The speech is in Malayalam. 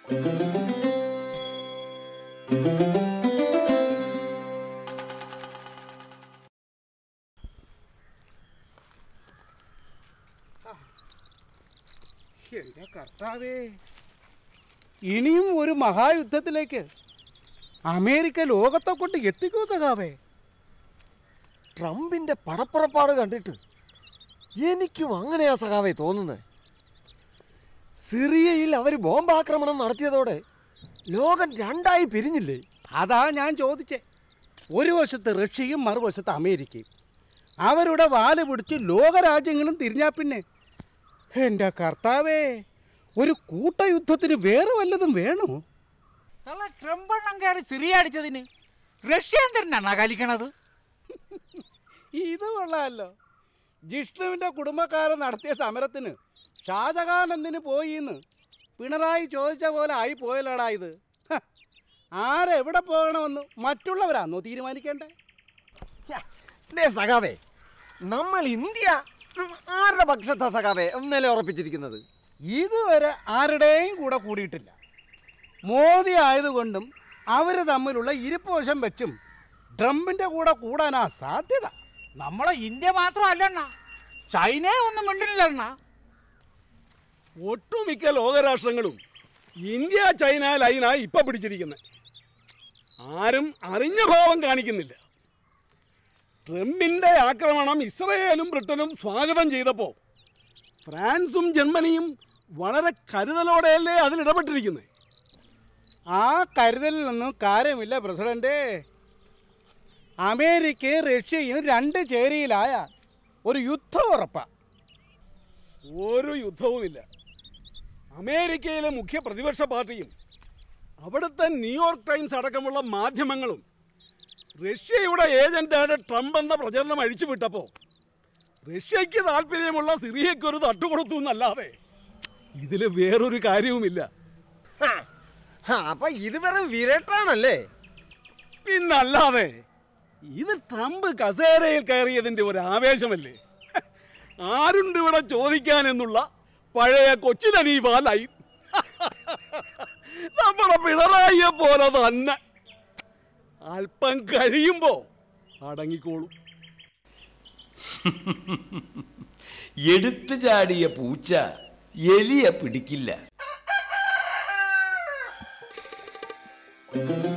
എന്റെ കർത്താവേ ഇനിയും ഒരു മഹായുദ്ധത്തിലേക്ക് അമേരിക്ക ലോകത്തെ കൊണ്ട് എത്തിക്കൂ സഖാവേ ട്രംപിന്റെ പടപ്പുറപ്പാട് കണ്ടിട്ട് എനിക്കും അങ്ങനെയാ സഖാവേ തോന്നുന്നത് സിറിയയിൽ അവർ ബോംബാക്രമണം നടത്തിയതോടെ ലോകം രണ്ടായി പിരിഞ്ഞില്ലേ അതാ ഞാൻ ചോദിച്ചേ ഒരു വശത്ത് റഷ്യയും മറുവശത്ത് അമേരിക്കയും അവരുടെ വാല് പിടിച്ച് ലോകരാജ്യങ്ങളും തിരിഞ്ഞാ പിന്നെ എൻ്റെ കർത്താവേ ഒരു കൂട്ടയുദ്ധത്തിന് വേറെ വല്ലതും വേണോ നല്ല ട്രംപെണ്ണം കയറി സിറിയ അടിച്ചതിന് റഷ്യ എന്തിനാണ് കലിക്കണത് ഇത് കൊള്ളാമല്ലോ ജിഷ്ണുവിൻ്റെ കുടുംബക്കാരൻ നടത്തിയ സമരത്തിന് ഷാജഹാൻ എന്തിന് പോയിന്ന് പിണറായി ചോദിച്ച പോലെ ആയി പോയല്ലോടാ ഇത് ഹ, ആരെവിടെ പോകണമെന്ന് മറ്റുള്ളവരാന്നോ തീരുമാനിക്കേണ്ടേ ദേ സഖാവേ നമ്മൾ ഇന്ത്യ ഉം, ആരുടെ പക്ഷത്താ സഖാവേ നില ഉറപ്പിച്ചിരിക്കുന്നത് ഇതുവരെ ആരുടെയും കൂടെ കൂടിയിട്ടില്ല മോദി ആയതുകൊണ്ടും അവർ തമ്മിലുള്ള ഇരിപ്പോശം വെച്ചും ട്രംപിൻ്റെ കൂടെ കൂടാനാ സാധ്യത നമ്മളെ ഇന്ത്യ മാത്രമല്ലണ്ണ ചൈനയെ ഒന്നും മിണ്ടില്ലണ്ണ ഒട്ടുമിക്ക ലോകരാഷ്ട്രങ്ങളും ഇന്ത്യ ചൈന ലൈനായി ഇപ്പൊ പിടിച്ചിരിക്കുന്നത് ആരും അറിഞ്ഞ ഭാവം കാണിക്കുന്നില്ല ട്രംപിന്റെ ആക്രമണം ഇസ്രയേലും ബ്രിട്ടനും സ്വാഗതം ചെയ്തപ്പോൾ ഫ്രാൻസും ജർമ്മനിയും വളരെ കരുതലോടെയല്ലേ അതിൽ ഇടപെട്ടിരിക്കുന്നത് ആ കരുതലിലൊന്നും കാര്യമില്ല പ്രസിഡന്റ് അമേരിക്കയും റഷ്യയും രണ്ട് ചേരിയിലായ ഒരു യുദ്ധം ഉറപ്പാ ഒരു യുദ്ധവുമില്ല അമേരിക്കയിലെ മുഖ്യ പ്രതിപക്ഷ പാർട്ടിയും അവിടുത്തെ ന്യൂയോർക്ക് ടൈംസ് അടക്കമുള്ള മാധ്യമങ്ങളും റഷ്യയുടെ ഏജന്റായ ട്രംപ് എന്ന പ്രചരണം അഴിച്ചുവിട്ടപ്പോൾ റഷ്യയ്ക്ക് താല്പര്യമുള്ള സിറിയയ്ക്കൊരു തട്ടുകൊടുത്തു എന്നല്ലാതെ ഇതിൽ വേറൊരു കാര്യവുമില്ല ഹാ, ഹാ, അപ്പൊ ഇത് വെറും വിരട്ടാണല്ലേ പിന്നല്ലാതെ ഇത് ട്രംപ് കസേരയിൽ കയറിയതിന്റെ ഒരു ആവേശമല്ലേ ആരുണ്ട് ഇവിടെ ചോദിക്കാൻ എന്നുള്ള പഴയ കൊച്ചു തനീപാലായി നമ്മുടെ പിണറായിയെ പോലെ തന്നെ അല്പം കഴിയുമ്പോ അടങ്ങിക്കോളും എടുത്തു ചാടിയ പൂച്ച എലിയെ പിടിക്കില്ല